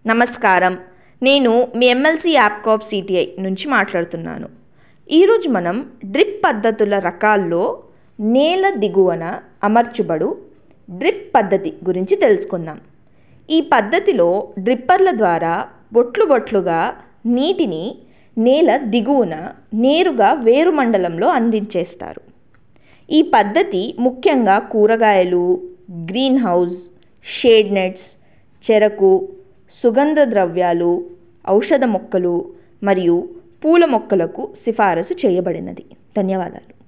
నమస్కారం నేను మీ MLC యాప్కాప్ CTI నుంచి మాట్లాడుతున్నాను ఈరోజు మనం డ్రిప్ పద్ధతుల రకాల్లో నేల దిగువన అమర్చబడు డ్రిప్ పద్ధతి గురించి తెలుసుకుందాం ఈ పద్ధతిలో డ్రిప్పర్ల ద్వారా బొట్లు బొట్లుగా నీటిని నేల దిగువన నేరుగా వేరుమండలంలో అందించేస్తారు ఈ పద్ధతి ముఖ్యంగా కూరగాయలు గ్రీన్ హౌస్ షేడ్ నెట్స్ చెరకు సుగంధ ద్రవ్యాలు ఔషధ మొక్కలు మరియు పూల మొక్కలకు సిఫారసు చేయబడినది ధన్యవాదాలు